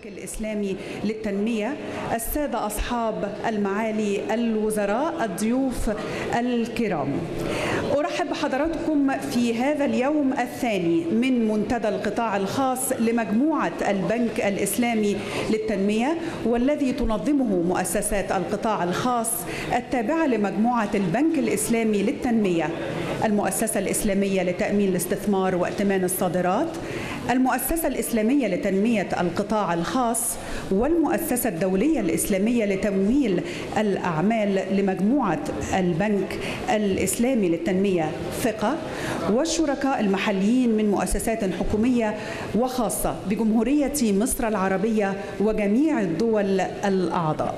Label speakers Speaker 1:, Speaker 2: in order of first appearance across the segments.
Speaker 1: البنك الإسلامي للتنمية السادة أصحاب المعالي الوزراء الضيوف الكرام أرحب بحضراتكم في هذا اليوم الثاني من منتدى القطاع الخاص لمجموعة البنك الإسلامي للتنمية والذي تنظمه مؤسسات القطاع الخاص التابعة لمجموعة البنك الإسلامي للتنمية المؤسسة الإسلامية لتأمين الاستثمار وائتمان الصادرات المؤسسة الإسلامية لتنمية القطاع الخاص والمؤسسة الدولية الإسلامية لتمويل الأعمال لمجموعة البنك الإسلامي للتنمية ثقة والشركاء المحليين من مؤسسات حكومية وخاصة بجمهورية مصر العربية وجميع الدول الأعضاء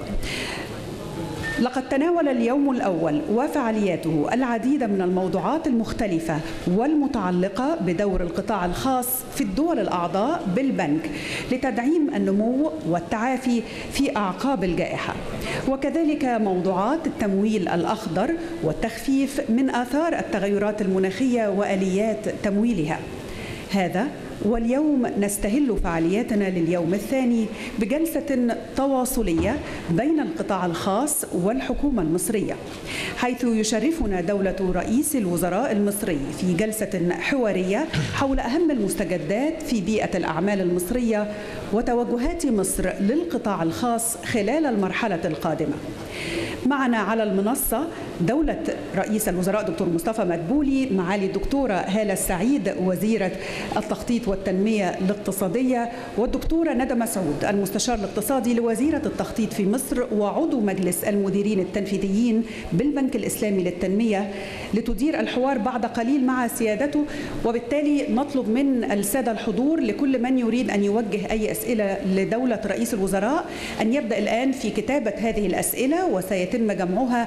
Speaker 1: لقد تناول اليوم الأول وفعالياته العديد من الموضوعات المختلفة والمتعلقة بدور القطاع الخاص في الدول الأعضاء بالبنك لتدعيم النمو والتعافي في أعقاب الجائحة وكذلك موضوعات التمويل الأخضر والتخفيف من آثار التغيرات المناخية وآليات تمويلها هذا واليوم نستهل فعالياتنا لليوم الثاني بجلسة تواصلية بين القطاع الخاص والحكومة المصرية حيث يشرفنا دولة رئيس الوزراء المصري في جلسة حوارية حول أهم المستجدات في بيئة الأعمال المصرية وتوجهات مصر للقطاع الخاص خلال المرحلة القادمة معنا على المنصة دولة رئيس الوزراء دكتور مصطفى مدبولي معالي الدكتورة هالة السعيد وزيرة التخطيط والتنمية الاقتصادية والدكتورة ندى مسعود المستشار الاقتصادي لوزيرة التخطيط في مصر وعضو مجلس المديرين التنفيذيين بالبنك الإسلامي للتنمية لتدير الحوار بعد قليل مع سيادته وبالتالي نطلب من السادة الحضور لكل من يريد أن يوجه أي أسئلة لدولة رئيس الوزراء أن يبدأ الآن في كتابة هذه الأسئلة وسيتم جمعها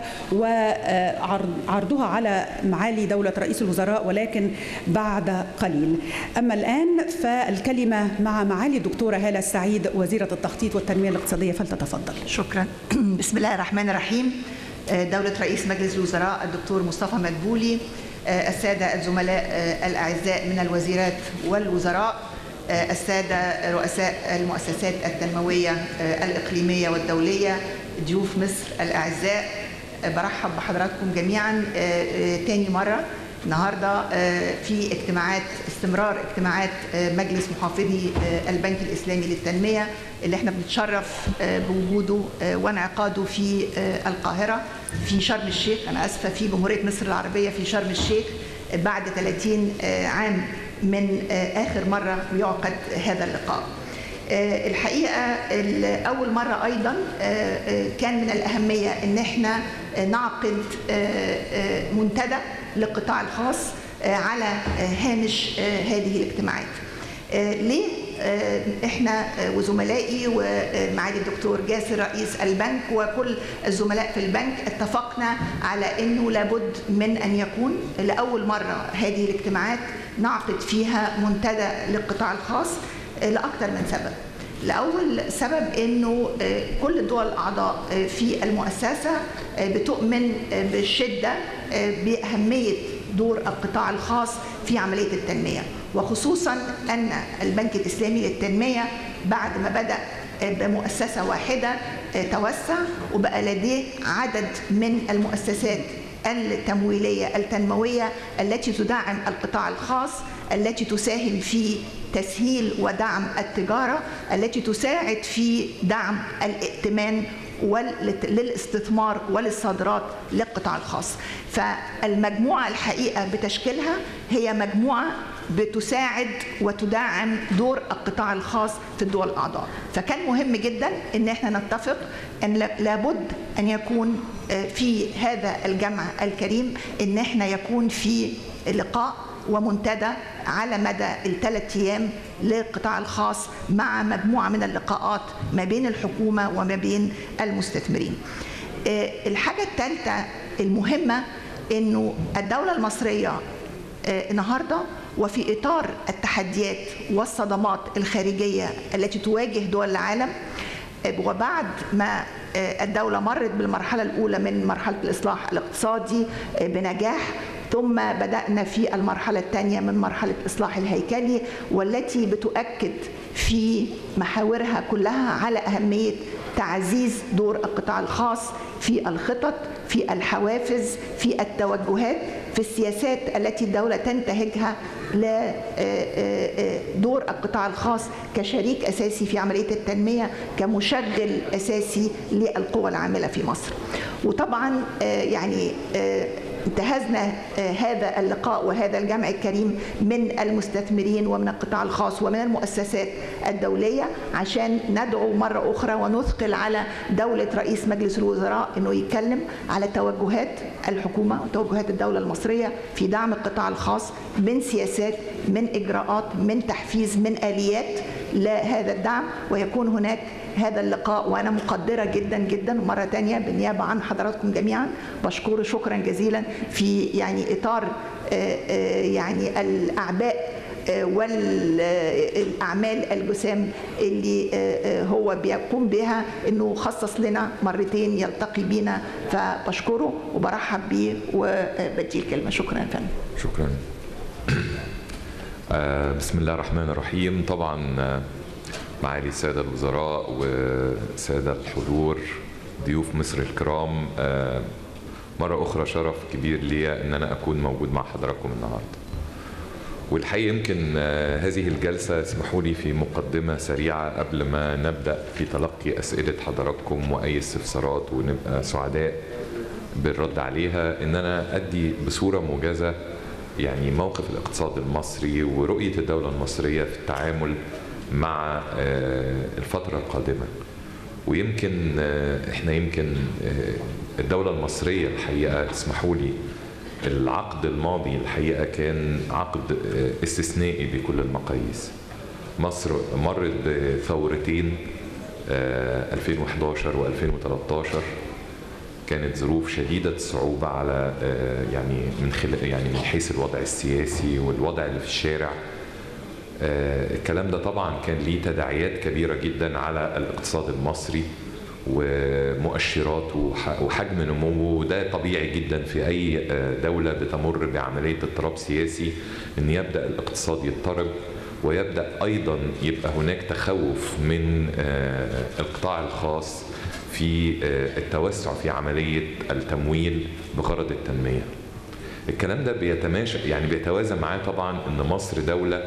Speaker 1: وعرضها على معالي دولة رئيس الوزراء ولكن بعد قليل أما الآن فالكلمة مع معالي الدكتورة هالة السعيد وزيرة التخطيط والتنمية الاقتصادية فلتتفضل
Speaker 2: شكرا بسم الله الرحمن الرحيم دولة رئيس مجلس الوزراء الدكتور مصطفى مدبولي السادة الزملاء الأعزاء من الوزيرات والوزراء السادة رؤساء المؤسسات التنموية الإقليمية والدولية ضيوف مصر الأعزاء برحب بحضراتكم جميعا تاني مرة النهاردة في اجتماعات استمرار اجتماعات مجلس محافظي البنك الإسلامي للتنمية اللي احنا بنتشرف بوجوده وانعقاده في القاهرة في شرم الشيخ أنا أسفة في جمهورية مصر العربية في شرم الشيخ بعد 30 عام من آخر مرة يعقد هذا اللقاء الحقيقة أول مرة أيضا كان من الأهمية أن احنا نعقد منتدى للقطاع الخاص على هامش هذه الاجتماعات ليه احنا وزملائي ومعالي الدكتور جاسر رئيس البنك وكل الزملاء في البنك اتفقنا على انه لابد من ان يكون لاول مره هذه الاجتماعات نعقد فيها منتدى للقطاع الخاص لاكثر من سبب لأول سبب أنه كل الدول الأعضاء في المؤسسة بتؤمن بشدة بأهمية دور القطاع الخاص في عملية التنمية وخصوصا أن البنك الإسلامي للتنمية بعد ما بدأ بمؤسسة واحدة توسع وبقى لديه عدد من المؤسسات التمويلية التنموية التي تدعم القطاع الخاص التي تساهم في تسهيل ودعم التجارة التي تساعد في دعم الائتمان للاستثمار وللصادرات للقطاع الخاص فالمجموعة الحقيقة بتشكيلها هي مجموعة بتساعد وتدعم دور القطاع الخاص في الدول الأعضاء فكان مهم جدا ان احنا نتفق ان لابد ان يكون في هذا الجمع الكريم ان احنا يكون في لقاء ومنتدى على مدى الثلاث ايام للقطاع الخاص مع مجموعه من اللقاءات ما بين الحكومه وما بين المستثمرين. الحاجه الثالثه المهمه انه الدوله المصريه النهارده وفي اطار التحديات والصدمات الخارجيه التي تواجه دول العالم وبعد ما الدولة مرت بالمرحلة الأولى من مرحلة الإصلاح الاقتصادي بنجاح ثم بدأنا في المرحلة الثانية من مرحلة الإصلاح الهيكلي والتي بتؤكد في محاورها كلها على أهمية تعزيز دور القطاع الخاص في الخطط في الحوافز في التوجهات في السياسات التي الدولة تنتهجها لدور القطاع الخاص كشريك أساسي في عملية التنمية كمشغل أساسي للقوى العاملة في مصر وطبعا يعني انتهزنا هذا اللقاء وهذا الجمع الكريم من المستثمرين ومن القطاع الخاص ومن المؤسسات الدولية عشان ندعو مرة أخرى ونثقل على دولة رئيس مجلس الوزراء أنه يتكلم على توجهات الحكومة وتوجهات الدولة المصرية في دعم القطاع الخاص من سياسات من إجراءات من تحفيز من آليات لهذا الدعم ويكون هناك هذا اللقاء وأنا مقدرة جدا جدا مرة تانية بالنيابة عن حضراتكم جميعا بشكره شكرا جزيلا في يعني إطار يعني الأعباء والاعمال الجسام اللي هو بيقوم بها انه خصص لنا مرتين يلتقي بينا فبشكره وبرحب بيه وبدي الكلمه شكرا يا فندم
Speaker 3: شكرا بسم الله الرحمن الرحيم طبعا معالي الساده الوزراء وساده الحضور ضيوف مصر الكرام مره اخرى شرف كبير ليا ان انا اكون موجود مع حضراتكم النهارده والحقيقه يمكن هذه الجلسه اسمحوا لي في مقدمه سريعه قبل ما نبدا في تلقي اسئله حضراتكم واي استفسارات ونبقى سعداء بالرد عليها ان انا ادي بصوره موجزه يعني موقف الاقتصاد المصري ورؤيه الدوله المصريه في التعامل مع الفتره القادمه ويمكن احنا يمكن الدوله المصريه الحقيقه اسمحوا لي العقد الماضي الحقيقه كان عقد استثنائي بكل المقاييس مصر مرت بثورتين 2011 و2013 كانت ظروف شديده الصعوبه على يعني من خلال يعني من حيث الوضع السياسي والوضع اللي في الشارع الكلام ده طبعا كان ليه تداعيات كبيره جدا على الاقتصاد المصري ومؤشراته وحجم نموه وده طبيعي جدا في اي دوله بتمر بعمليه اضطراب سياسي ان يبدا الاقتصاد يضطرب ويبدا ايضا يبقى هناك تخوف من القطاع الخاص في التوسع في عمليه التمويل بغرض التنميه. الكلام ده بيتماشى يعني بيتوازى معاه طبعا ان مصر دوله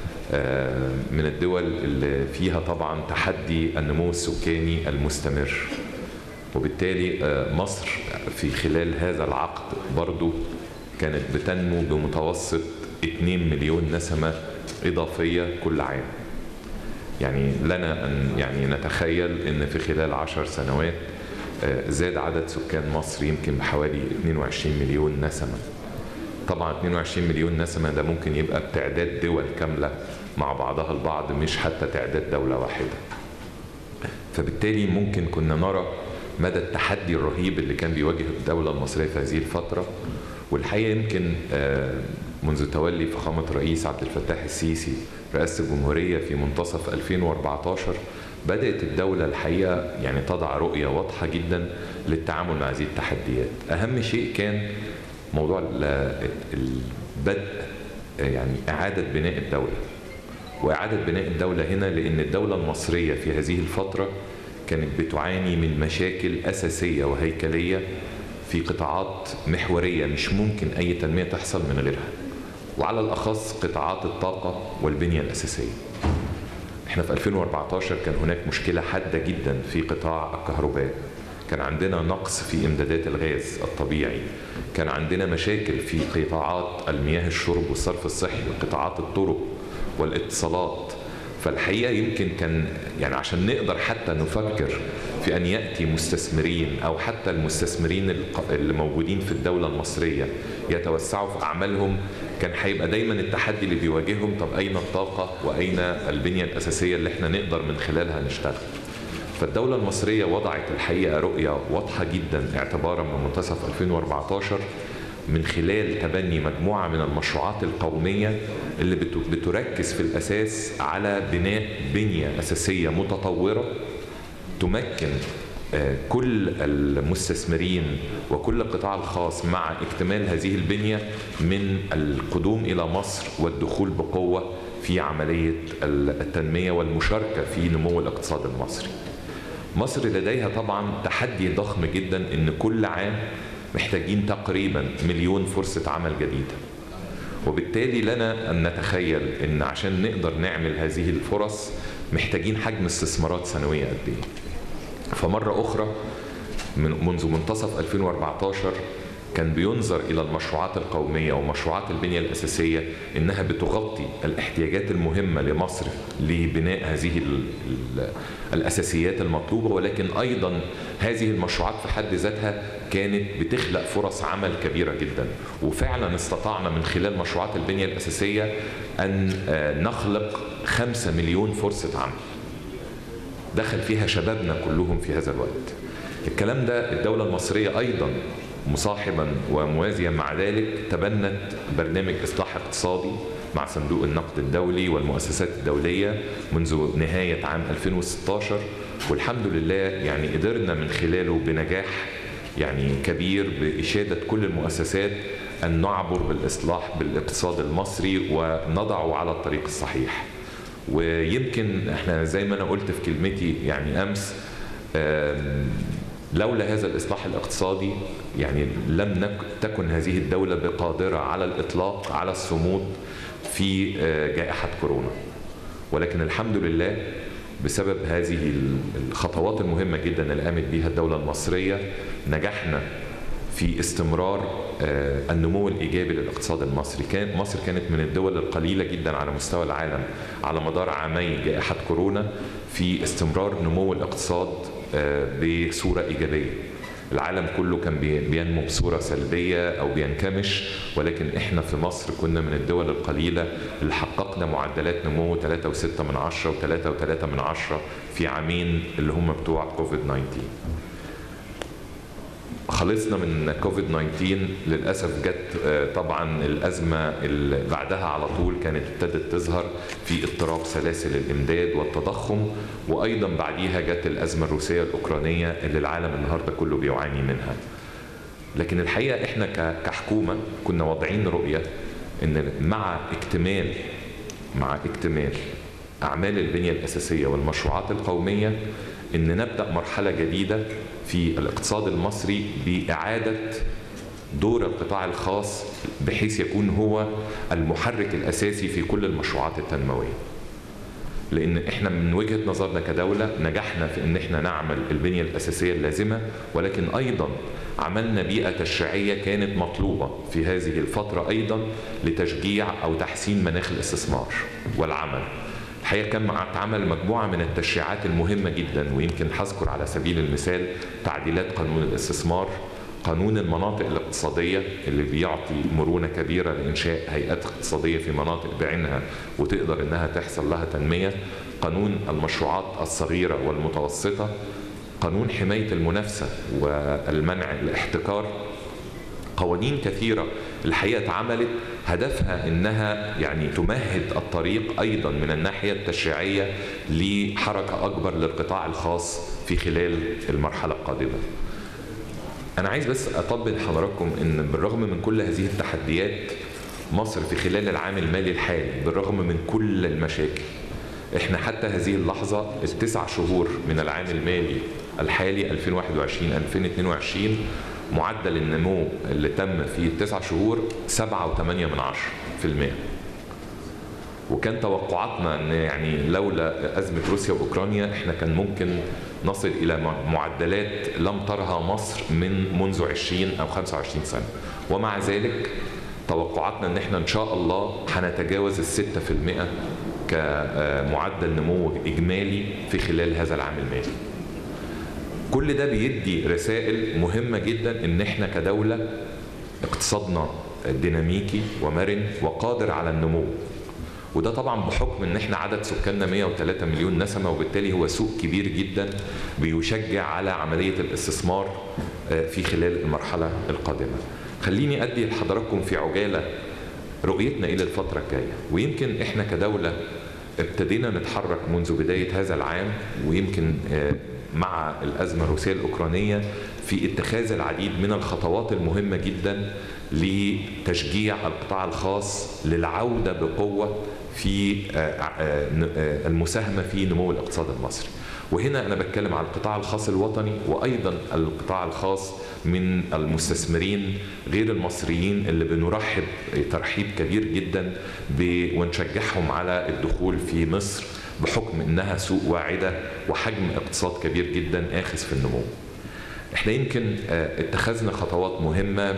Speaker 3: من الدول اللي فيها طبعا تحدي النمو السكاني المستمر وبالتالي مصر في خلال هذا العقد برضو كانت بتنمو بمتوسط 2 مليون نسمة إضافية كل عام يعني لنا أن يعني نتخيل أن في خلال عشر سنوات زاد عدد سكان مصر يمكن بحوالي 22 مليون نسمة طبعا 22 مليون نسمة ده ممكن يبقى بتعداد دول كاملة مع بعضها البعض مش حتى تعداد دولة واحدة فبالتالي ممكن كنا نرى مدى التحدي الرهيب اللي كان بيواجه الدولة المصرية في هذه الفترة والحقيقة يمكن منذ تولي فخامة الرئيس عبد الفتاح السيسي رئاسة الجمهورية في منتصف 2014 بدأت الدولة الحقيقة يعني تضع رؤية واضحة جدا للتعامل مع هذه التحديات أهم شيء كان موضوع البدء يعني إعادة بناء الدولة وإعادة بناء الدولة هنا لأن الدولة المصرية في هذه الفترة كانت بتعاني من مشاكل أساسية وهيكلية في قطاعات محورية مش ممكن أي تنمية تحصل من غيرها وعلى الأخص قطاعات الطاقة والبنية الأساسية احنا في 2014 كان هناك مشكلة حادة جدا في قطاع الكهرباء كان عندنا نقص في امدادات الغاز الطبيعي كان عندنا مشاكل في قطاعات المياه الشرب والصرف الصحي وقطاعات الطرق والاتصالات فالحقيقه يمكن كان يعني عشان نقدر حتى نفكر في ان ياتي مستثمرين او حتى المستثمرين اللي موجودين في الدوله المصريه يتوسعوا في اعمالهم كان هيبقى دايما التحدي اللي بيواجههم طب اين الطاقه واين البنيه الاساسيه اللي احنا نقدر من خلالها نشتغل فالدولة المصرية وضعت الحقيقة رؤية واضحة جدا اعتبارا من منتصف 2014 من خلال تبني مجموعة من المشروعات القومية اللي بتركز في الأساس على بناء بنية أساسية متطورة تمكن كل المستثمرين وكل القطاع الخاص مع اكتمال هذه البنية من القدوم إلى مصر والدخول بقوة في عمليه التنميه والمشاركه في نمو الاقتصاد المصري. مصر لديها طبعا تحدي ضخم جدا ان كل عام محتاجين تقريبا مليون فرصه عمل جديده. وبالتالي لنا ان نتخيل ان عشان نقدر نعمل هذه الفرص محتاجين حجم استثمارات سنويه قد ايه. فمره اخرى من منذ منتصف 2014 كان بينظر الى المشروعات القوميه ومشروعات البنيه الاساسيه انها بتغطي الاحتياجات المهمه لمصر لبناء هذه ال ال الاساسيات المطلوبه ولكن ايضا هذه المشروعات في حد ذاتها كانت بتخلق فرص عمل كبيره جدا وفعلا استطعنا من خلال مشروعات البنيه الاساسيه ان نخلق خمسة مليون فرصه عمل دخل فيها شبابنا كلهم في هذا الوقت الكلام ده الدوله المصريه ايضا مصاحبا وموازيا مع ذلك تبنت برنامج اصلاح اقتصادي مع صندوق النقد الدولي والمؤسسات الدوليه منذ نهايه عام 2016 والحمد لله يعني قدرنا من خلاله بنجاح يعني كبير باشاده كل المؤسسات ان نعبر بالاصلاح بالاقتصاد المصري ونضعه على الطريق الصحيح. ويمكن احنا زي ما انا قلت في كلمتي يعني امس لولا هذا الاصلاح الاقتصادي يعني لم تكن هذه الدوله بقادره على الاطلاق على الصمود في جائحه كورونا ولكن الحمد لله بسبب هذه الخطوات المهمه جدا اللي قامت بها الدوله المصريه نجحنا في استمرار النمو الايجابي للاقتصاد المصري كان مصر كانت من الدول القليله جدا على مستوى العالم على مدار عامي جائحه كورونا في استمرار نمو الاقتصاد بصوره ايجابيه العالم كله كان بينمو بصوره سلبيه او بينكمش ولكن احنا في مصر كنا من الدول القليله اللي حققنا معدلات نمو 3.6 من 10 و3.3 من 10 في عامين اللي هم بتوع كوفيد 19 خلصنا من كوفيد 19 للاسف جت طبعا الازمه اللي بعدها على طول كانت ابتدت تظهر في اضطراب سلاسل الامداد والتضخم وايضا بعديها جت الازمه الروسيه الاوكرانيه اللي العالم النهارده كله بيعاني منها. لكن الحقيقه احنا كحكومه كنا واضعين رؤيه ان مع اكتمال مع اكتمال اعمال البنيه الاساسيه والمشروعات القوميه ان نبدا مرحله جديده في الاقتصاد المصري باعاده دور القطاع الخاص بحيث يكون هو المحرك الاساسي في كل المشروعات التنمويه. لان احنا من وجهه نظرنا كدوله نجحنا في ان احنا نعمل البنيه الاساسيه اللازمه ولكن ايضا عملنا بيئه تشريعيه كانت مطلوبه في هذه الفتره ايضا لتشجيع او تحسين مناخ الاستثمار والعمل. الحقيقه كان اتعمل مجموعه من التشريعات المهمه جدا ويمكن هذكر على سبيل المثال تعديلات قانون الاستثمار قانون المناطق الاقتصاديه اللي بيعطي مرونه كبيره لانشاء هيئات اقتصاديه في مناطق بعينها وتقدر انها تحصل لها تنميه قانون المشروعات الصغيره والمتوسطه قانون حمايه المنافسه والمنع الاحتكار قوانين كثيرة الحقيقة اتعملت هدفها انها يعني تمهد الطريق ايضا من الناحية التشريعية لحركة اكبر للقطاع الخاص في خلال المرحلة القادمة. انا عايز بس اطبق حضراتكم ان بالرغم من كل هذه التحديات مصر في خلال العام المالي الحالي بالرغم من كل المشاكل احنا حتى هذه اللحظة التسع شهور من العام المالي الحالي 2021 2022 معدل النمو اللي تم في التسع شهور 7.8 من عشرة في المية وكان توقعاتنا ان يعني لولا ازمه روسيا واوكرانيا احنا كان ممكن نصل الى معدلات لم ترها مصر من منذ 20 او 25 سنه ومع ذلك توقعاتنا ان احنا ان شاء الله هنتجاوز الستة في المئة كمعدل نمو اجمالي في خلال هذا العام المالي كل ده بيدي رسائل مهمه جدا ان احنا كدوله اقتصادنا ديناميكي ومرن وقادر على النمو وده طبعا بحكم ان احنا عدد سكاننا 103 مليون نسمه وبالتالي هو سوق كبير جدا بيشجع على عمليه الاستثمار في خلال المرحله القادمه. خليني ادي لحضراتكم في عجاله رؤيتنا الى الفتره الجايه ويمكن احنا كدوله ابتدينا نتحرك منذ بدايه هذا العام ويمكن مع الازمه الروسيه الاوكرانيه في اتخاذ العديد من الخطوات المهمه جدا لتشجيع القطاع الخاص للعوده بقوه في المساهمه في نمو الاقتصاد المصري. وهنا انا بتكلم على القطاع الخاص الوطني وايضا القطاع الخاص من المستثمرين غير المصريين اللي بنرحب ترحيب كبير جدا ونشجعهم على الدخول في مصر بحكم انها سوق واعده وحجم اقتصاد كبير جدا اخذ في النمو. احنا يمكن اتخذنا خطوات مهمه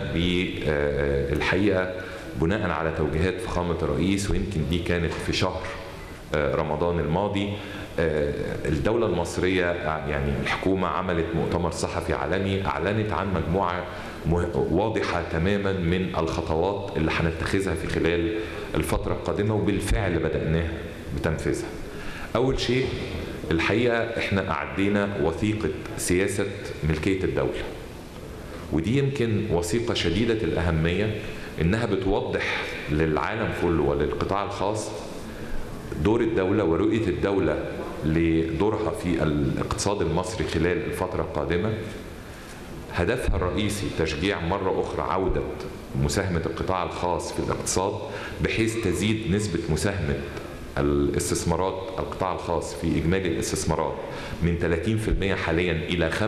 Speaker 3: بالحقيقه بناء على توجيهات فخامه الرئيس ويمكن دي كانت في شهر رمضان الماضي الدولة المصرية يعني الحكومة عملت مؤتمر صحفي عالمي أعلنت عن مجموعة واضحة تماما من الخطوات اللي هنتخذها في خلال الفترة القادمة وبالفعل بدأناها بتنفيذها أول شيء الحقيقة احنا أعدينا وثيقة سياسة ملكية الدولة ودي يمكن وثيقة شديدة الأهمية إنها بتوضح للعالم كله وللقطاع الخاص دور الدولة ورؤية الدولة لدورها في الاقتصاد المصري خلال الفترة القادمة هدفها الرئيسي تشجيع مرة أخرى عودة مساهمة القطاع الخاص في الاقتصاد بحيث تزيد نسبة مساهمة الاستثمارات القطاع الخاص في إجمالي الاستثمارات من 30% حاليا إلى 65%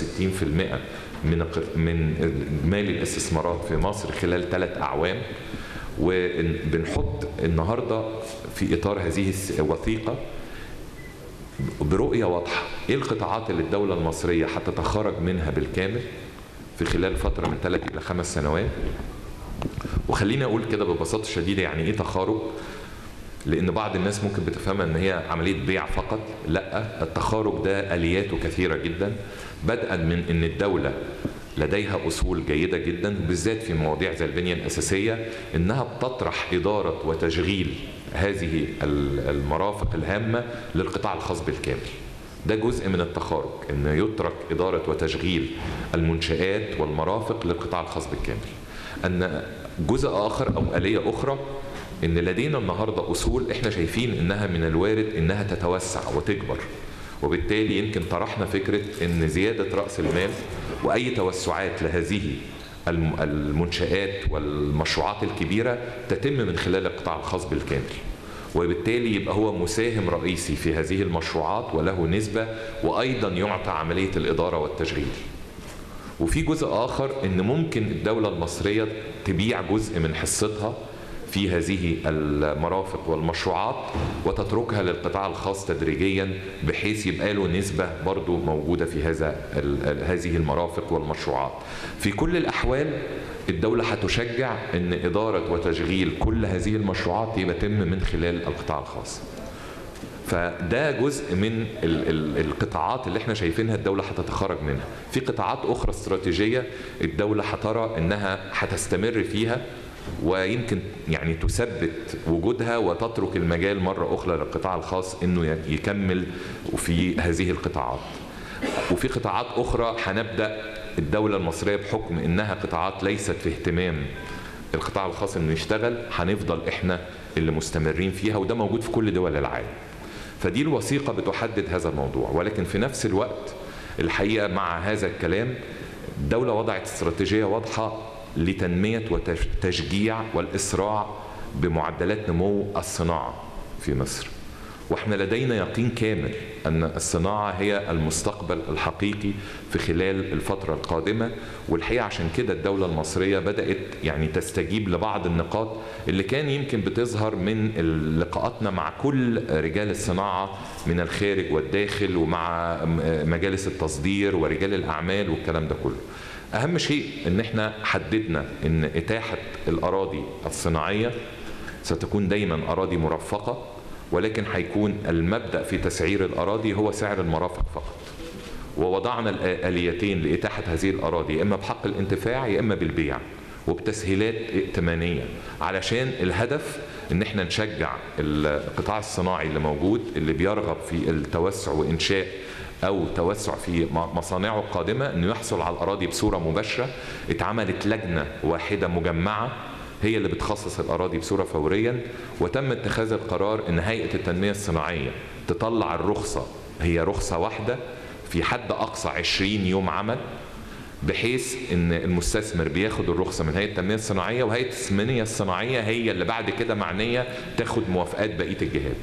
Speaker 3: من من إجمالي الاستثمارات في مصر خلال ثلاث أعوام وبنحط النهارده في اطار هذه الوثيقه برؤيه واضحه ايه القطاعات اللي الدوله المصريه هتتخرج منها بالكامل في خلال فتره من ثلاث الى خمس سنوات وخليني اقول كده ببساطه شديده يعني ايه تخارج لان بعض الناس ممكن بتفهمها ان هي عمليه بيع فقط لا التخارج ده الياته كثيره جدا بدءا من ان الدوله لديها اصول جيده جدا بالذات في مواضيع زي البنيه الاساسيه انها بتطرح اداره وتشغيل هذه المرافق الهامه للقطاع الخاص بالكامل. ده جزء من التخارج ان يترك اداره وتشغيل المنشات والمرافق للقطاع الخاص بالكامل. ان جزء اخر او اليه اخرى ان لدينا النهارده اصول احنا شايفين انها من الوارد انها تتوسع وتكبر وبالتالي يمكن طرحنا فكره ان زياده راس المال واي توسعات لهذه المنشآت والمشروعات الكبيره تتم من خلال القطاع الخاص بالكامل. وبالتالي يبقى هو مساهم رئيسي في هذه المشروعات وله نسبه وايضا يعطى عمليه الاداره والتشغيل. وفي جزء اخر ان ممكن الدوله المصريه تبيع جزء من حصتها في هذه المرافق والمشروعات وتتركها للقطاع الخاص تدريجيا بحيث يبقى له نسبة برضو موجودة في هذا هذه المرافق والمشروعات في كل الأحوال الدولة هتشجع أن إدارة وتشغيل كل هذه المشروعات يتم من خلال القطاع الخاص فده جزء من القطاعات اللي احنا شايفينها الدولة هتتخرج منها في قطاعات أخرى استراتيجية الدولة هترى أنها هتستمر فيها ويمكن يعني تثبت وجودها وتترك المجال مرة أخرى للقطاع الخاص أنه يكمل في هذه القطاعات وفي قطاعات أخرى هنبدأ الدولة المصرية بحكم أنها قطاعات ليست في اهتمام القطاع الخاص أنه يشتغل هنفضل إحنا اللي مستمرين فيها وده موجود في كل دول العالم فدي الوثيقة بتحدد هذا الموضوع ولكن في نفس الوقت الحقيقة مع هذا الكلام الدولة وضعت استراتيجية واضحة لتنمية وتشجيع والإسراع بمعدلات نمو الصناعة في مصر واحنا لدينا يقين كامل ان الصناعه هي المستقبل الحقيقي في خلال الفتره القادمه والحقيقه عشان كده الدوله المصريه بدات يعني تستجيب لبعض النقاط اللي كان يمكن بتظهر من لقاءاتنا مع كل رجال الصناعه من الخارج والداخل ومع مجالس التصدير ورجال الاعمال والكلام ده كله. اهم شيء ان احنا حددنا ان اتاحه الاراضي الصناعيه ستكون دايما اراضي مرفقه ولكن هيكون المبدا في تسعير الاراضي هو سعر المرافق فقط ووضعنا الاليتين لاتاحه هذه الاراضي يا اما بحق الانتفاع يا اما بالبيع وبتسهيلات ائتمانيه علشان الهدف ان احنا نشجع القطاع الصناعي اللي موجود اللي بيرغب في التوسع وانشاء او توسع في مصانعه القادمه انه يحصل على الاراضي بصوره مباشره اتعملت لجنه واحده مجمعه هي اللي بتخصص الاراضي بصوره فوريا وتم اتخاذ القرار ان هيئه التنميه الصناعيه تطلع الرخصه هي رخصه واحده في حد اقصى 20 يوم عمل بحيث ان المستثمر بياخد الرخصه من هيئه التنميه الصناعيه وهيئه التنميه الصناعيه هي اللي بعد كده معنيه تاخد موافقات بقيه الجهات.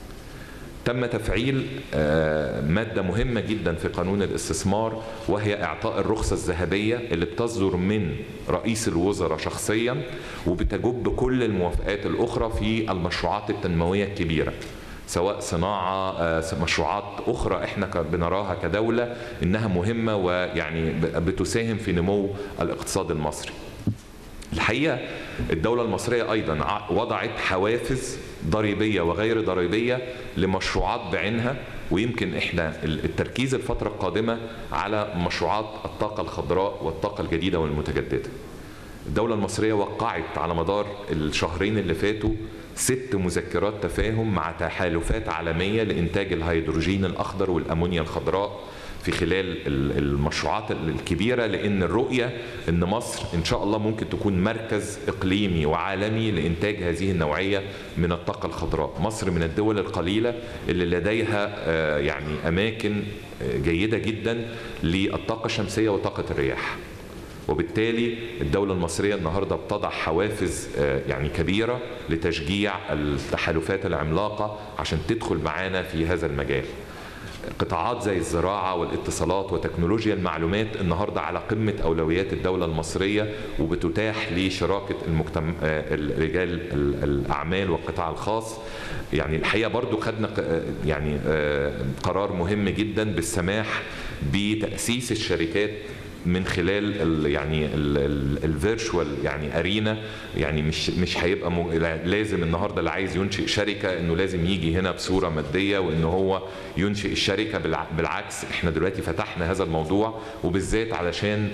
Speaker 3: تم تفعيل مادة مهمة جدا في قانون الاستثمار وهي إعطاء الرخصة الذهبية اللي بتصدر من رئيس الوزراء شخصيا وبتجب كل الموافقات الأخرى في المشروعات التنموية الكبيرة سواء صناعة مشروعات أخرى إحنا بنراها كدولة إنها مهمة ويعني بتساهم في نمو الاقتصاد المصري الحقيقة الدولة المصرية أيضا وضعت حوافز ضريبية وغير ضريبية لمشروعات بعينها ويمكن احنا التركيز الفترة القادمة على مشروعات الطاقة الخضراء والطاقة الجديدة والمتجددة. الدولة المصرية وقعت على مدار الشهرين اللي فاتوا ست مذكرات تفاهم مع تحالفات عالمية لإنتاج الهيدروجين الأخضر والأمونيا الخضراء في خلال المشروعات الكبيرة لأن الرؤية أن مصر إن شاء الله ممكن تكون مركز إقليمي وعالمي لإنتاج هذه النوعية من الطاقة الخضراء مصر من الدول القليلة اللي لديها يعني أماكن جيدة جدا للطاقة الشمسية وطاقة الرياح وبالتالي الدولة المصرية النهاردة بتضع حوافز يعني كبيرة لتشجيع التحالفات العملاقة عشان تدخل معانا في هذا المجال قطاعات زي الزراعة والاتصالات وتكنولوجيا المعلومات النهاردة على قمة أولويات الدولة المصرية وبتتاح لشراكة المجتمع رجال الأعمال والقطاع الخاص يعني الحقيقة برضو خدنا يعني قرار مهم جدا بالسماح بتأسيس الشركات من خلال ال يعني الفيرشوال يعني ارينا يعني مش مش هيبقى لازم النهارده اللي عايز ينشئ شركه انه لازم يجي هنا بصوره ماديه وان هو ينشئ الشركه بالعكس احنا دلوقتي فتحنا هذا الموضوع وبالذات علشان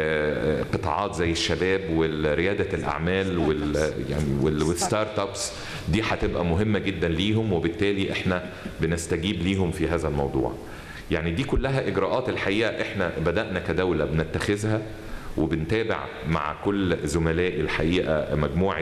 Speaker 3: قطاعات زي الشباب ورياده الاعمال وال يعني والستارت ابس دي هتبقى مهمه جدا ليهم وبالتالي احنا بنستجيب ليهم في هذا الموضوع. يعني دي كلها اجراءات الحقيقه احنا بدانا كدوله بنتخذها وبنتابع مع كل زملائي الحقيقه مجموعه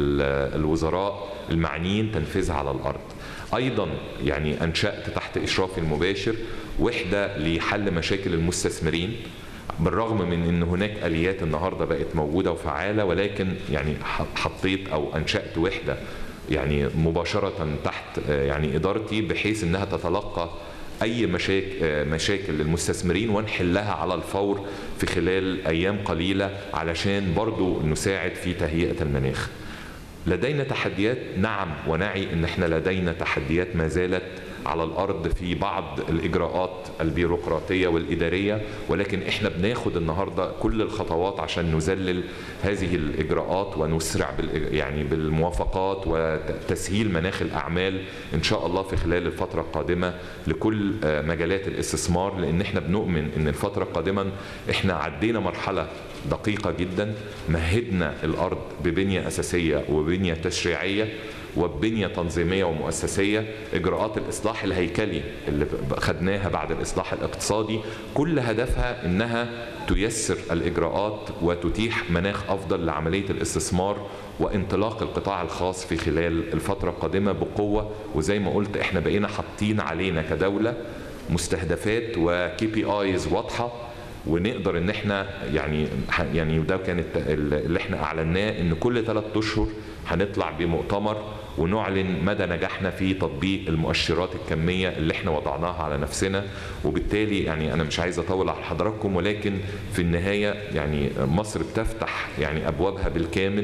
Speaker 3: الوزراء المعنيين تنفيذها على الارض. ايضا يعني انشات تحت اشرافي المباشر وحده لحل مشاكل المستثمرين بالرغم من ان هناك اليات النهارده بقت موجوده وفعاله ولكن يعني حطيت او انشات وحده يعني مباشره تحت يعني ادارتي بحيث انها تتلقى اي مشاكل مشاكل للمستثمرين ونحلها على الفور في خلال ايام قليله علشان برضو نساعد في تهيئه المناخ. لدينا تحديات نعم ونعي ان احنا لدينا تحديات ما زالت على الارض في بعض الاجراءات البيروقراطيه والاداريه ولكن احنا بناخد النهارده كل الخطوات عشان نذلل هذه الاجراءات ونسرع بال يعني بالموافقات وتسهيل مناخ الاعمال ان شاء الله في خلال الفتره القادمه لكل مجالات الاستثمار لان احنا بنؤمن ان الفتره القادمه احنا عدينا مرحله دقيقه جدا مهدنا الارض ببنيه اساسيه وبنيه تشريعيه وبنيه تنظيميه ومؤسسيه اجراءات الاصلاح الهيكلي اللي خدناها بعد الاصلاح الاقتصادي كل هدفها انها تيسر الاجراءات وتتيح مناخ افضل لعمليه الاستثمار وانطلاق القطاع الخاص في خلال الفتره القادمه بقوه وزي ما قلت احنا بقينا حاطين علينا كدوله مستهدفات وكي بي ايز واضحه ونقدر ان احنا يعني يعني وده كانت اللي احنا اعلناه ان كل ثلاث اشهر هنطلع بمؤتمر ونعلن مدى نجاحنا في تطبيق المؤشرات الكميه اللي احنا وضعناها على نفسنا وبالتالي يعني انا مش عايز اطول على حضراتكم ولكن في النهايه يعني مصر بتفتح يعني ابوابها بالكامل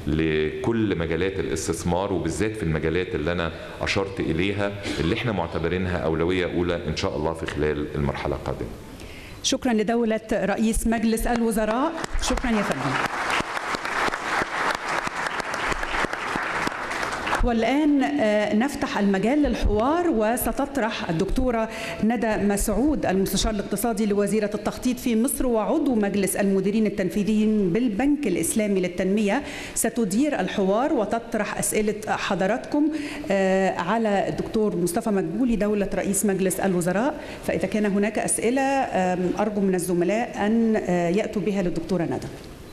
Speaker 3: لكل مجالات الاستثمار وبالذات في المجالات اللي انا اشرت اليها اللي احنا معتبرينها اولويه اولى ان شاء الله في خلال المرحله القادمه.
Speaker 1: شكرا لدولة رئيس مجلس الوزراء شكرا يا فندم والآن نفتح المجال للحوار وستطرح الدكتورة ندى مسعود المستشار الاقتصادي لوزيرة التخطيط في مصر وعضو مجلس المديرين التنفيذيين بالبنك الإسلامي للتنمية ستدير الحوار وتطرح أسئلة حضراتكم على الدكتور مصطفى مدبولي دولة رئيس مجلس الوزراء فإذا كان هناك أسئلة أرجو من الزملاء أن يأتوا بها للدكتورة ندى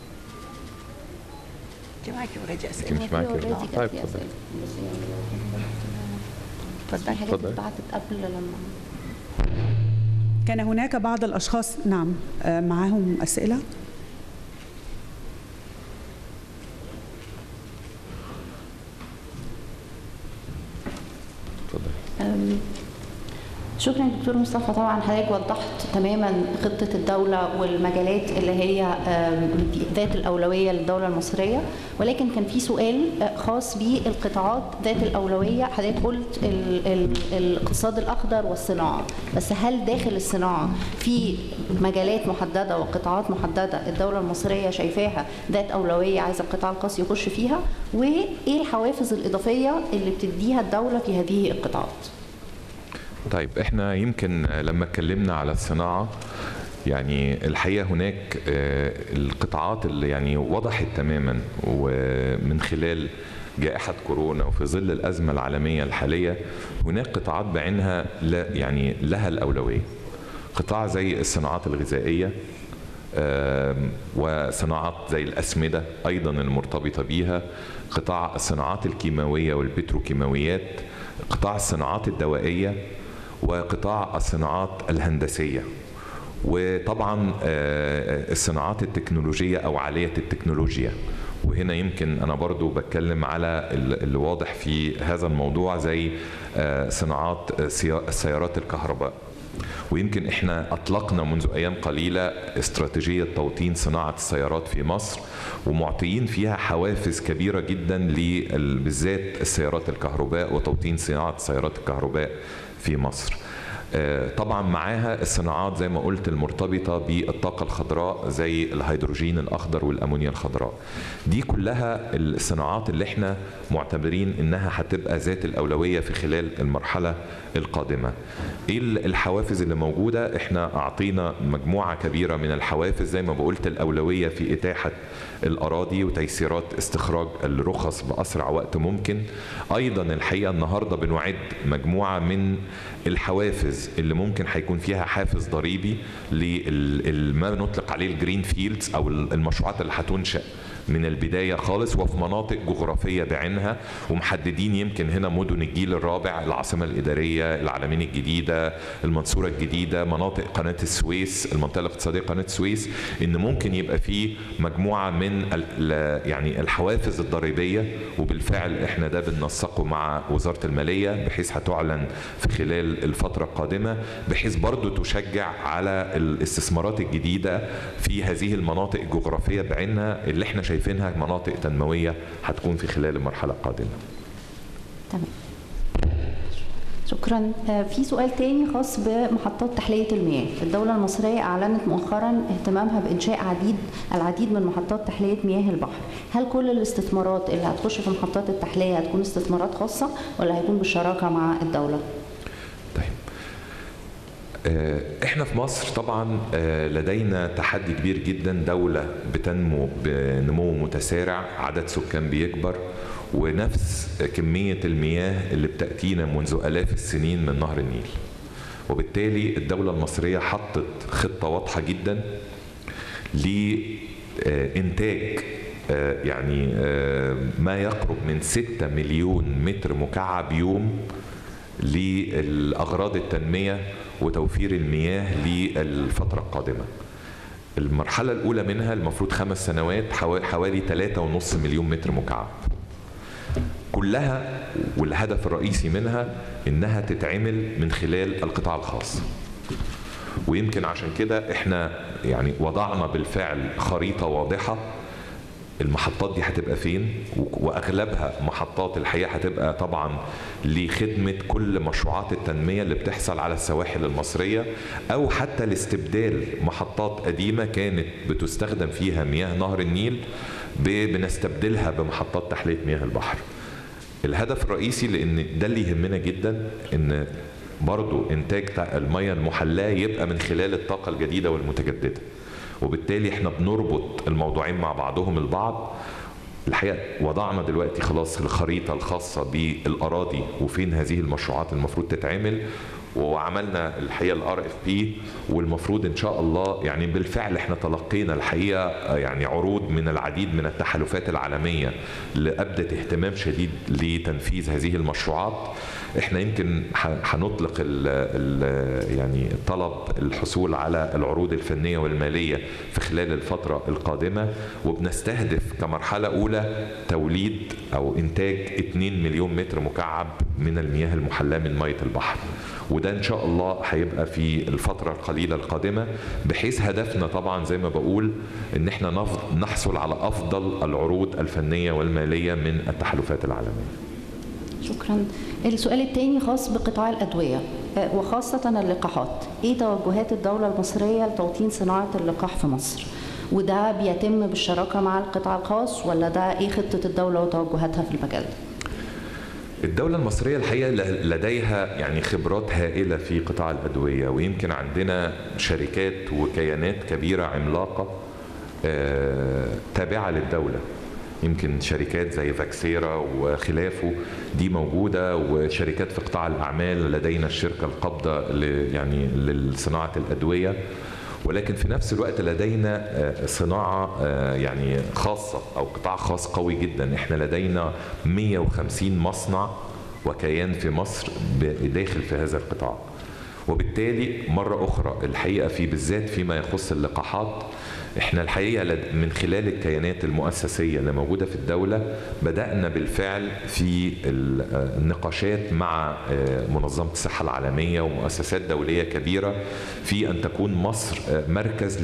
Speaker 2: انت معاكي اوريدي اسئله
Speaker 3: انت مش معاكي طيب اتفضل
Speaker 4: اتفضل حاجات اتبعتت قبل لما
Speaker 1: كان هناك بعض الاشخاص نعم آه، معاهم اسئله
Speaker 4: أم، شكرا دكتور مصطفى طبعا حضرتك وضحت تماما خطة الدولة والمجالات اللي هي أم، ذات الأولوية للدولة المصرية ولكن كان في سؤال أه، خاص بالقطاعات ذات الأولوية حضرتك قلت ال ال الاقتصاد الأخضر والصناعة بس هل داخل الصناعة في مجالات محددة وقطاعات محددة الدولة المصرية شايفاها ذات أولوية عايزة القطاع الخاص يخش فيها وإيه الحوافز الإضافية اللي بتديها الدولة في هذه القطاعات؟
Speaker 3: طيب احنا يمكن لما اتكلمنا على الصناعه يعني الحقيقه هناك آه، القطاعات اللي يعني وضحت تماما ومن خلال جائحة كورونا وفي ظل الأزمة العالمية الحالية هناك قطاعات بعينها لا يعني لها الأولوية قطاع زي الصناعات الغذائية آم، وصناعات زي الأسمدة أيضا المرتبطة بيها قطاع الصناعات الكيماوية والبتروكيماويات قطاع الصناعات الدوائية وقطاع الصناعات الهندسية وطبعا آه، الصناعات التكنولوجية أو عالية التكنولوجيا وهنا يمكن أنا برضو بتكلم على ال- اللي واضح في هذا الموضوع زي آه، صناعات آه، سيا- السيارات الكهرباء ويمكن احنا اطلقنا منذ ايام قليله استراتيجيه توطين صناعه السيارات في مصر ومعطيين فيها حوافز كبيره جدا لل- بالذات السيارات الكهرباء وتوطين صناعه السيارات الكهرباء في مصر. آه، طبعا معاها الصناعات زي ما قلت المرتبطه بالطاقه الخضراء زي الهيدروجين الاخضر والامونيا الخضراء. دي كلها الصناعات اللي احنا معتبرين انها هتبقى ذات الاولويه في خلال المرحله القادمه. ايه ال- الحوافز اللي موجوده؟ احنا اعطينا مجموعه كبيره من الحوافز زي ما بقولت الاولويه في اتاحه الاراضي وتيسيرات استخراج الرخص باسرع وقت ممكن. ايضا الحقيقه النهارده بنعد مجموعه من الحوافز اللي ممكن هيكون فيها حافز ضريبي لما نطلق عليه الجرين فيلدز او المشروعات اللي هتنشأ من البداية خالص وفي مناطق جغرافية بعينها ومحددين يمكن هنا مدن الجيل الرابع العاصمة الإدارية العالمين الجديدة المنصورة الجديدة مناطق قناة السويس المنطقة الاقتصادية قناة السويس إن ممكن يبقى فيه مجموعة من ال- ال- يعني الحوافز الضريبية وبالفعل إحنا ده بننسقه مع وزارة المالية بحيث هتعلن في خلال الفترة القادمة بحيث برضو تشجع على الاستثمارات الجديدة في هذه المناطق الجغرافية بعينها اللي احنا شايفينها مناطق تنموية هتكون في خلال المرحلة القادمة
Speaker 4: تمام شكرا آه، في سؤال تاني خاص بمحطات تحلية المياه الدولة المصرية أعلنت مؤخرا اهتمامها بإنشاء عديد العديد من محطات تحلية مياه البحر هل كل الاستثمارات اللي هتخش في محطات التحلية هتكون استثمارات خاصة ولا هيكون بالشراكة مع الدولة؟
Speaker 3: طيب آه، احنا في مصر طبعا آه، لدينا تحدي كبير جدا دولة بتنمو بنمو متسارع عدد سكان بيكبر ونفس كمية المياه اللي بتأتينا منذ آلاف السنين من نهر النيل وبالتالي الدولة المصرية حطت خطة واضحة جدا لإنتاج آه، يعني آه، ما يقرب من 6 مليون متر مكعب يوم للأغراض التنمية وتوفير المياه للفترة القادمة المرحلة الأولى منها المفروض خمس سنوات حوا- حوالي 3.5 مليون متر مكعب كلها والهدف الرئيسي منها انها تتعمل من خلال القطاع الخاص ويمكن عشان كده احنا يعني وضعنا بالفعل خريطة واضحة المحطات دي هتبقى فين و- واغلبها محطات الحقيقه هتبقى طبعا لخدمه كل مشروعات التنميه اللي بتحصل على السواحل المصريه او حتى لاستبدال محطات قديمه كانت بتستخدم فيها مياه نهر النيل ب- بنستبدلها بمحطات تحليه مياه البحر. الهدف الرئيسي لان ده اللي يهمنا جدا ان برضو انتاج تع- المياه المحلاه يبقى من خلال الطاقه الجديده والمتجدده. وبالتالي احنا بنربط الموضوعين مع بعضهم البعض الحقيقه وضعنا دلوقتي خلاص الخريطه الخاصه بالاراضي وفين هذه المشروعات المفروض تتعمل وعملنا الحقيقه الار اف بي والمفروض ان شاء الله يعني بالفعل احنا تلقينا الحقيقه يعني عروض من العديد من التحالفات العالميه اللي ابدت اهتمام شديد لتنفيذ هذه المشروعات احنا يمكن هنطلق ال ال يعني طلب الحصول على العروض الفنيه والماليه في خلال الفتره القادمه وبنستهدف كمرحله اولى توليد او انتاج 2 مليون متر مكعب من المياه المحلاه من ميه البحر وده ان شاء الله هيبقى في الفتره القليله القادمه بحيث هدفنا طبعا زي ما بقول ان احنا نحصل على افضل العروض الفنيه والماليه من التحالفات العالميه
Speaker 4: شكرا السؤال الثاني خاص بقطاع الأدوية وخاصة اللقاحات إيه توجهات الدولة المصرية لتوطين صناعة اللقاح في مصر وده بيتم بالشراكة مع القطاع الخاص ولا ده إيه خطة الدولة وتوجهاتها في المجال ده؟
Speaker 3: الدولة المصرية الحقيقة لديها يعني خبرات هائلة في قطاع الأدوية ويمكن عندنا شركات وكيانات كبيرة عملاقة تابعة للدولة يمكن شركات زي فاكسيرا وخلافه دي موجوده وشركات في قطاع الاعمال لدينا الشركه القابضه يعني لصناعه الادويه ولكن في نفس الوقت لدينا صناعه يعني خاصه او قطاع خاص قوي جدا احنا لدينا 150 مصنع وكيان في مصر داخل في هذا القطاع وبالتالي مرة أخرى الحقيقة في بالذات فيما يخص اللقاحات احنا الحقيقة من خلال الكيانات المؤسسية اللي موجودة في الدولة بدأنا بالفعل في النقاشات مع منظمة الصحة العالمية ومؤسسات دولية كبيرة في أن تكون مصر مركز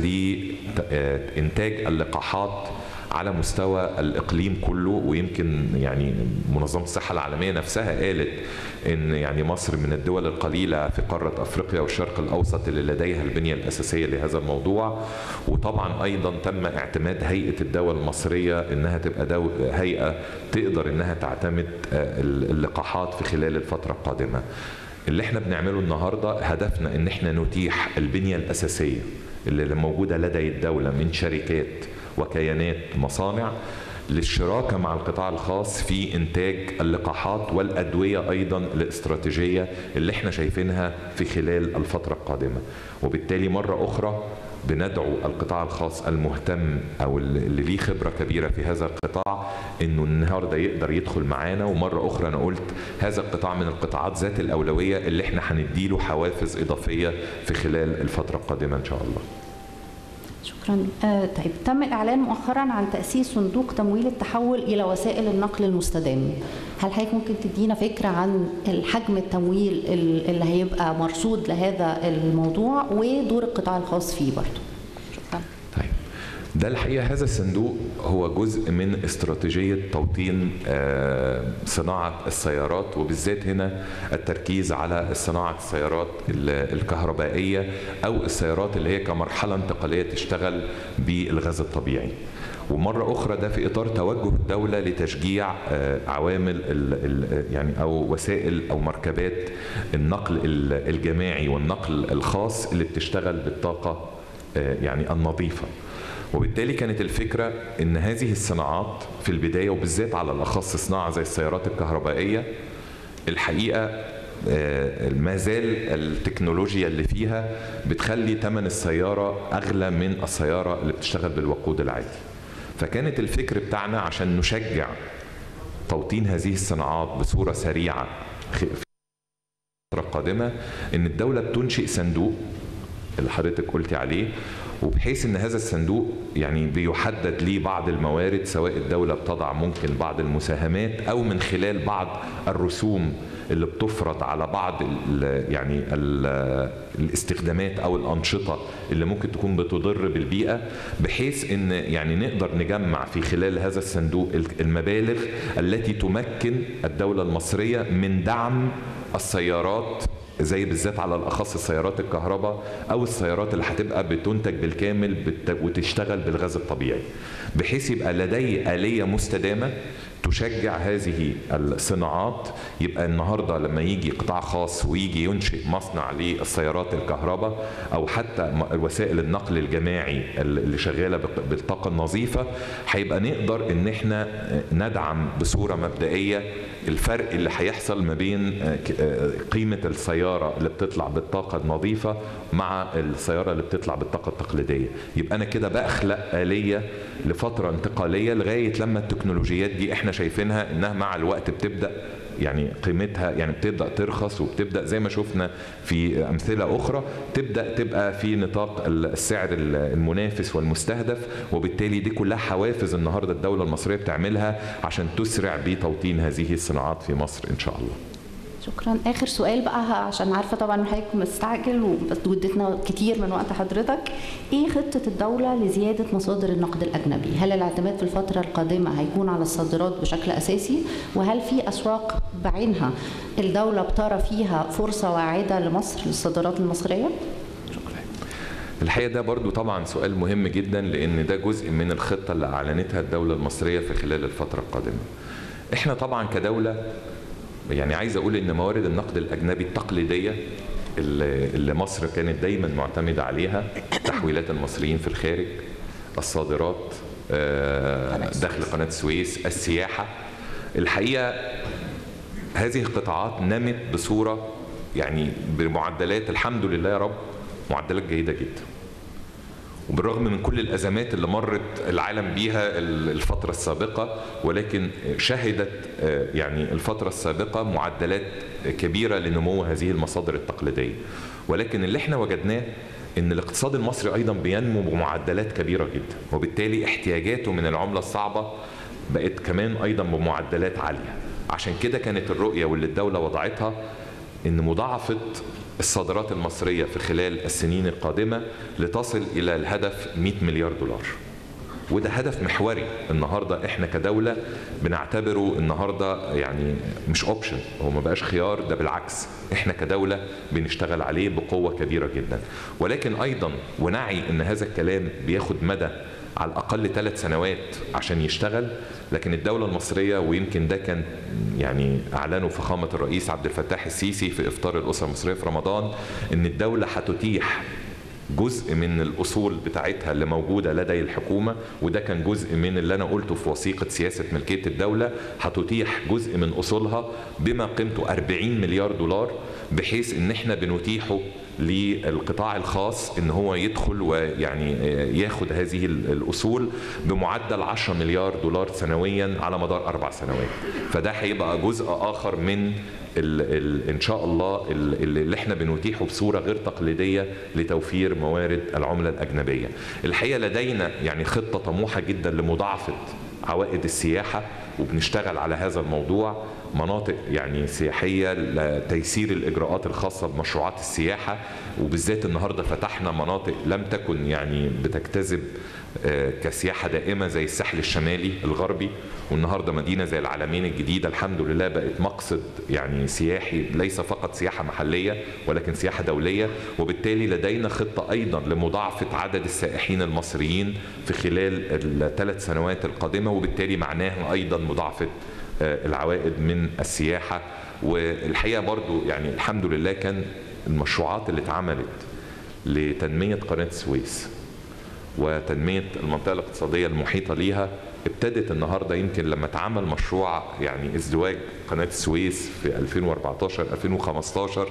Speaker 3: لإنتاج اللقاحات على مستوى الاقليم كله ويمكن يعني منظمه الصحه العالميه نفسها قالت ان يعني مصر من الدول القليله في قاره افريقيا والشرق الاوسط اللي لديها البنيه الاساسيه لهذا الموضوع وطبعا ايضا تم اعتماد هيئه الدول المصريه انها تبقى دو هيئه تقدر انها تعتمد اللقاحات في خلال الفتره القادمه. اللي احنا بنعمله النهارده هدفنا ان احنا نتيح البنيه الاساسيه اللي موجوده لدى الدوله من شركات وكيانات مصانع للشراكه مع القطاع الخاص في انتاج اللقاحات والادويه ايضا الاستراتيجيه اللي احنا شايفينها في خلال الفتره القادمه وبالتالي مره اخرى بندعو القطاع الخاص المهتم او اللي ليه خبره كبيره في هذا القطاع انه النهارده يقدر يدخل معانا ومره اخرى انا قلت هذا القطاع من القطاعات ذات الاولويه اللي احنا هنديله حوافز اضافيه في خلال الفتره القادمه ان شاء الله.
Speaker 4: شكرا آه طيب تم الاعلان مؤخرا عن تاسيس صندوق تمويل التحول الى وسائل النقل المستدام هل حضرتك ممكن تدينا فكره عن الحجم التمويل اللي هيبقى مرصود لهذا الموضوع ودور القطاع الخاص فيه برضه
Speaker 3: شكرا طيب ده الحقيقه هذا الصندوق هو جزء من استراتيجيه توطين صناعه السيارات وبالذات هنا التركيز على صناعه السيارات الكهربائيه او السيارات اللي هي كمرحله انتقاليه تشتغل بالغاز الطبيعي. ومره اخرى ده في اطار توجه الدوله لتشجيع عوامل يعني او وسائل او مركبات النقل الجماعي والنقل الخاص اللي بتشتغل بالطاقه يعني النظيفه. وبالتالي كانت الفكرة إن هذه الصناعات في البداية وبالذات على الأخص صناعة زي السيارات الكهربائية الحقيقة ما زال التكنولوجيا اللي فيها بتخلي ثمن السيارة أغلى من السيارة اللي بتشتغل بالوقود العادي فكانت الفكر بتاعنا عشان نشجع توطين هذه الصناعات بصورة سريعة في الفترة القادمة إن الدولة بتنشئ صندوق اللي حضرتك قلتي عليه وبحيث ان هذا الصندوق يعني بيحدد ليه بعض الموارد سواء الدوله بتضع ممكن بعض المساهمات او من خلال بعض الرسوم اللي بتفرض على بعض ال يعني ال الاستخدامات او الانشطه اللي ممكن تكون بتضر بالبيئه بحيث ان يعني نقدر نجمع في خلال هذا الصندوق المبالغ التي تمكن الدوله المصريه من دعم السيارات زي بالذات على الاخص السيارات الكهرباء او السيارات اللي هتبقى بتنتج بالكامل وتشتغل بالغاز الطبيعي بحيث يبقى لدي اليه مستدامه تشجع هذه الصناعات يبقى النهارده لما يجي قطاع خاص ويجي ينشئ مصنع للسيارات الكهرباء او حتى وسائل النقل الجماعي اللي شغاله بالطاقه النظيفه هيبقى نقدر ان احنا ندعم بصوره مبدئيه الفرق اللي هيحصل ما بين قيمه السياره اللي بتطلع بالطاقه النظيفه مع السياره اللي بتطلع بالطاقه التقليديه يبقى انا كده بخلق اليه لفتره انتقاليه لغايه لما التكنولوجيات دي احنا شايفينها انها مع الوقت بتبدا يعني قيمتها يعني بتبدا ترخص وبتبدا زي ما شفنا في امثله اخرى تبدا تبقى في نطاق السعر المنافس والمستهدف وبالتالي دي كلها حوافز النهارده الدوله المصريه بتعملها عشان تسرع بتوطين هذه الصناعات في مصر ان شاء الله.
Speaker 4: شكرا اخر سؤال بقى عشان عارفه طبعا حضرتك مستعجل واديتنا كتير من وقت حضرتك ايه خطه الدوله لزياده مصادر النقد الاجنبي هل الاعتماد في الفتره القادمه هيكون على الصادرات بشكل اساسي وهل في اسواق بعينها الدوله بترى فيها فرصه واعده لمصر للصادرات المصريه
Speaker 3: شكرا الحقيقه ده برضو طبعا سؤال مهم جدا لان ده جزء من الخطه اللي اعلنتها الدوله المصريه في خلال الفتره القادمه احنا طبعا كدوله يعني عايز اقول ان موارد النقد الاجنبي التقليديه اللي مصر كانت دايما معتمده عليها تحويلات المصريين في الخارج الصادرات دخل قناه السويس السياحه الحقيقه هذه القطاعات نمت بصوره يعني بمعدلات الحمد لله يا رب معدلات جيده جدا وبالرغم من كل الازمات اللي مرت العالم بيها الفتره السابقه ولكن شهدت يعني الفتره السابقه معدلات كبيره لنمو هذه المصادر التقليديه ولكن اللي احنا وجدناه ان الاقتصاد المصري ايضا بينمو بمعدلات كبيره جدا وبالتالي احتياجاته من العمله الصعبه بقت كمان ايضا بمعدلات عاليه عشان كده كانت الرؤيه واللي الدوله وضعتها ان مضاعفه الصادرات المصرية في خلال السنين القادمة لتصل إلى الهدف 100 مليار دولار وده هدف محوري النهارده احنا كدوله بنعتبره النهارده يعني مش اوبشن هو ما بقاش خيار ده بالعكس احنا كدوله بنشتغل عليه بقوه كبيره جدا ولكن ايضا ونعي ان هذا الكلام بياخد مدى على الاقل ثلاث سنوات عشان يشتغل لكن الدوله المصريه ويمكن ده كان يعني اعلنه فخامه الرئيس عبد الفتاح السيسي في افطار الاسره المصريه في رمضان ان الدوله هتتيح جزء من الاصول بتاعتها اللي موجوده لدي الحكومه وده كان جزء من اللي انا قلته في وثيقه سياسه ملكيه الدوله هتتيح جزء من اصولها بما قيمته 40 مليار دولار بحيث ان احنا بنتيحه للقطاع الخاص ان هو يدخل ويعني ياخد هذه الاصول بمعدل 10 مليار دولار سنويا على مدار اربع سنوات فده هيبقى جزء اخر من ال ال ان شاء الله ال اللي احنا بنتيحه بصوره غير تقليديه لتوفير موارد العمله الاجنبيه. الحقيقه لدينا يعني خطه طموحه جدا لمضاعفه عوائد السياحه وبنشتغل على هذا الموضوع مناطق يعني سياحيه لتيسير الاجراءات الخاصه بمشروعات السياحه وبالذات النهارده فتحنا مناطق لم تكن يعني بتجتذب كسياحه دائمه زي الساحل الشمالي الغربي والنهارده مدينه زي العالمين الجديده الحمد لله بقت مقصد يعني سياحي ليس فقط سياحه محليه ولكن سياحه دوليه وبالتالي لدينا خطه ايضا لمضاعفه عدد السائحين المصريين في خلال الثلاث سنوات القادمه وبالتالي معناها ايضا مضاعفه العوائد من السياحه والحقيقه برضو يعني الحمد لله كان المشروعات اللي اتعملت لتنميه قناه السويس وتنميه المنطقه الاقتصاديه المحيطه ليها ابتدت النهارده يمكن لما اتعمل مشروع يعني ازدواج قناه السويس في 2014 2015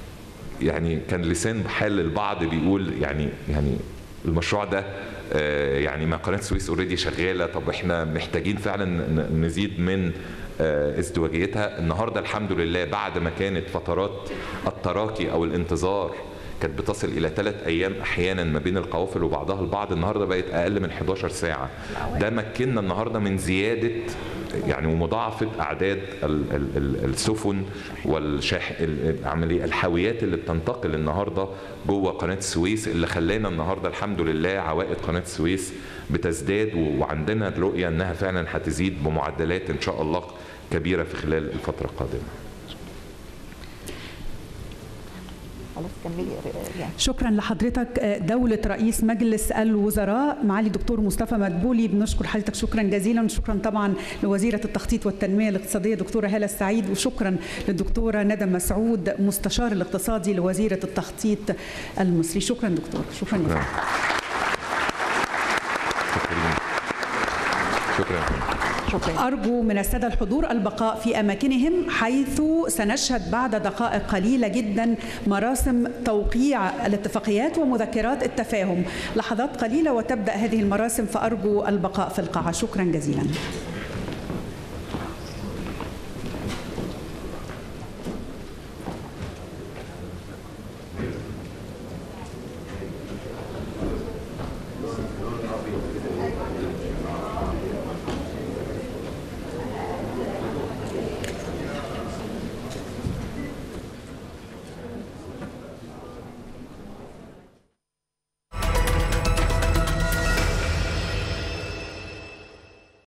Speaker 3: يعني كان لسان حال البعض بيقول يعني يعني المشروع ده يعني ما قناه السويس اوريدي شغاله طب احنا محتاجين فعلا نزيد من ازدواجيتها النهارده الحمد لله بعد ما كانت فترات التراكي او الانتظار كانت بتصل الى ثلاث ايام احيانا ما بين القوافل وبعضها البعض النهارده بقت اقل من 11 ساعه ده مكننا النهارده من زياده يعني ومضاعفه اعداد ال ال ال السفن والشاح العمليه الحاويات اللي بتنتقل النهارده جوه قناه السويس اللي خلانا النهارده الحمد لله عوائد قناه السويس بتزداد وعندنا الرؤيه انها فعلا هتزيد بمعدلات ان شاء الله كبيره في خلال الفتره القادمه.
Speaker 1: شكرا لحضرتك دولة رئيس مجلس الوزراء معالي الدكتور مصطفى مدبولي بنشكر حضرتك شكرا جزيلا وشكرا طبعا لوزيرة التخطيط والتنمية الاقتصادية دكتورة هالة السعيد وشكرا للدكتورة ندى مسعود مستشار الاقتصادي لوزيرة التخطيط المصري شكرا دكتور شكرا,
Speaker 3: شكرا. شكرا شكرا
Speaker 2: شكرا
Speaker 1: أرجو من السادة الحضور البقاء في أماكنهم حيث سنشهد بعد دقائق قليلة جدا مراسم توقيع الاتفاقيات ومذكرات التفاهم لحظات قليلة وتبدأ هذه المراسم فأرجو البقاء في القاعة شكرا جزيلا